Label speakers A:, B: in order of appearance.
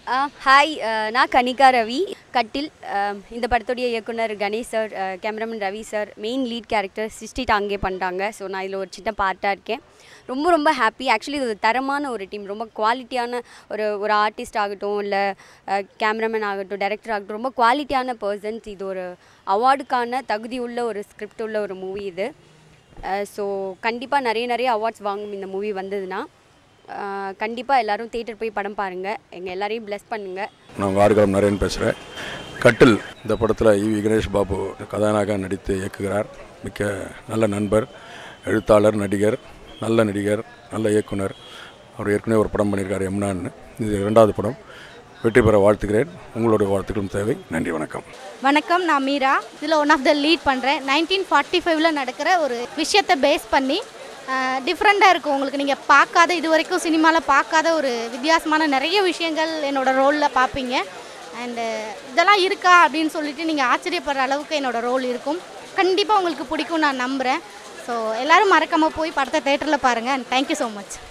A: hi நான் கனிகா ரவி கட்டில் அஹ், இந்த படத்துடைய இயக்குனர் Ganesh sir cameraman Ravi sir main lead character சிஸ்டி டாங்கே பண்ணுறாங்க ஸோ நான் இதில் ஒரு சின்ன பார்ட்டாக இருக்கேன் ரொம்ப ரொம்ப ஹாப்பி ஆக்சுவலி இது ஒரு தரமான ஒரு டீம் ரொம்ப குவாலிட்டியான ஒரு ஒரு ஆர்டிஸ்ட் ஆகட்டும் இல்லை கேமராமேன் ஆகட்டும் டைரக்டர் ஆகட்டும் ரொம்ப குவாலிட்டியான பர்சன்ஸ் இது ஒரு அவார்டுக்கான தகுதி உள்ள ஒரு ஸ்கிரிப்ட் உள்ள ஒரு மூவி இது ஸோ கண்டிப்பாக நிறைய நிறைய அவார்ட்ஸ் வாங்கும் இந்த மூவி வந்ததுன்னா கண்டிப்பாக எல்லாரும் தேட்டர் போய் படம் பாருங்கள் எங்கள் எல்லாரையும் ப்ளஸ் பண்ணுங்கள்
B: நான் உங்கள் ஆடுகளம் நரேன் பேசுகிறேன் கட்டில் இந்த படத்தில் இவி கணேஷ் பாபு கதாநாயகன் நடித்து இயக்குகிறார் மிக்க நல்ல நண்பர் எழுத்தாளர் நடிகர் நல்ல நடிகர் நல்ல இயக்குனர் அவர் ஏற்கனவே ஒரு படம் பண்ணியிருக்கார் எம்னான்னு இது இரண்டாவது படம் வெற்றி பெற வாழ்த்துகிறேன் உங்களுடைய வாழ்த்துக்களும் தேவை நன்றி வணக்கம்
C: வணக்கம் நான் மீரா இதில் ஒன் ஆஃப் த லீட் பண்ணுறேன் நைன்டீன் ஃபார்ட்டி ஃபைவ்ல நடக்கிற ஒரு விஷயத்தை பேஸ் பண்ணி டிஃப்ரெண்ட்டாக இருக்கும் உங்களுக்கு நீங்கள் பார்க்காத இது வரைக்கும் சினிமாவில் பார்க்காத ஒரு வித்தியாசமான நிறைய விஷயங்கள் என்னோட ரோலில் பார்ப்பீங்க அண்டு இதெல்லாம் இருக்கா அப்படின்னு சொல்லிட்டு நீங்கள் ஆச்சரியப்படுற அளவுக்கு என்னோட ரோல் இருக்கும் கண்டிப்பாக உங்களுக்கு பிடிக்கும் நான் நம்புகிறேன் ஸோ எல்லோரும் மறக்காமல் போய் படத்தை தேட்டரில் பாருங்கள் அண்ட் தேங்க்யூ ஸோ மச்